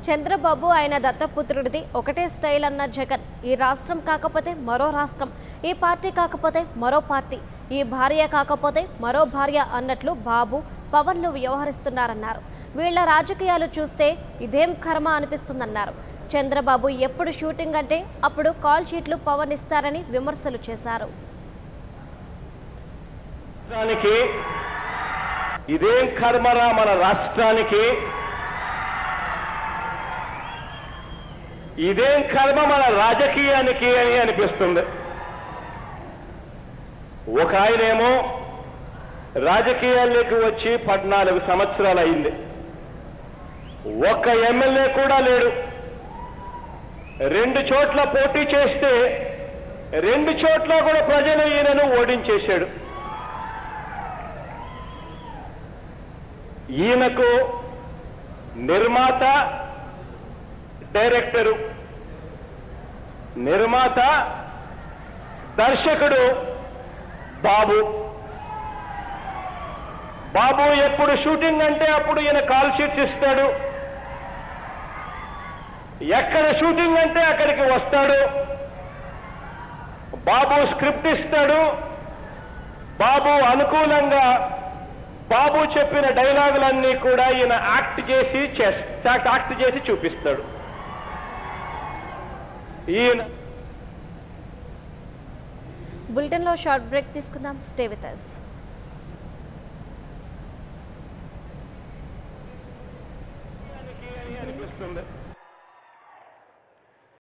చంద్రబాబు ఆయన దత్తపుత్రుడిది ఒకటే స్టైల్ అన్న జగన్ ఈ రాష్ట్రం కాకపోతే మరో రాష్ట్రం ఈ పార్టీ కాకపోతే మరో పార్టీ ఈ భార్య కాకపోతే మరో భార్య అన్నట్లు బాబు పవన్లు వ్యవహరిస్తున్నారన్నారు వీళ్ళ రాజకీయాలు చూస్తే ఇదేం కర్మ అనిపిస్తుందన్నారు చంద్రబాబు ఎప్పుడు షూటింగ్ అంటే అప్పుడు కాల్ షీట్లు పవన్ ఇస్తారని విమర్శలు చేశారు రాష్ట్రానికి ఇదేం కర్మరా మన రాష్ట్రానికి ఇదేం కర్మ మన రాజకీయానికి అని అనిపిస్తుంది ఒక ఆయనేమో రాజకీయాల్లోకి వచ్చి పద్నాలుగు సంవత్సరాలు అయింది ఒక్క ఎమ్మెల్యే కూడా లేడు రెండు చోట్ల పోటీ చేస్తే రెండు చోట్ల కూడా ప్రజలు ఈయనను ఓడించేశాడు ఈయనకు నిర్మాత డైరెక్టరు నిర్మాత దర్శకుడు బాబు బాబు ఎప్పుడు షూటింగ్ అంటే అప్పుడు ఈయన కాల్ షీట్స్ ఇస్తాడు ఎక్కడ షూటింగ్ అంటే అక్కడికి వస్తాడు బాబు స్క్రిప్ట్ ఇస్తాడు బాబు అనుకూలంగా బాబు చెప్పిన డైలాగులన్నీ కూడా ఈయన యాక్ట్ చేసి చేస్తా యాక్ట్ చేసి చూపిస్తాడు ఈయన బులెటిన్లో షార్ట్ బ్రేక్ తీసుకుందాం స్టే విత్ అస్ అనిపిస్తుంది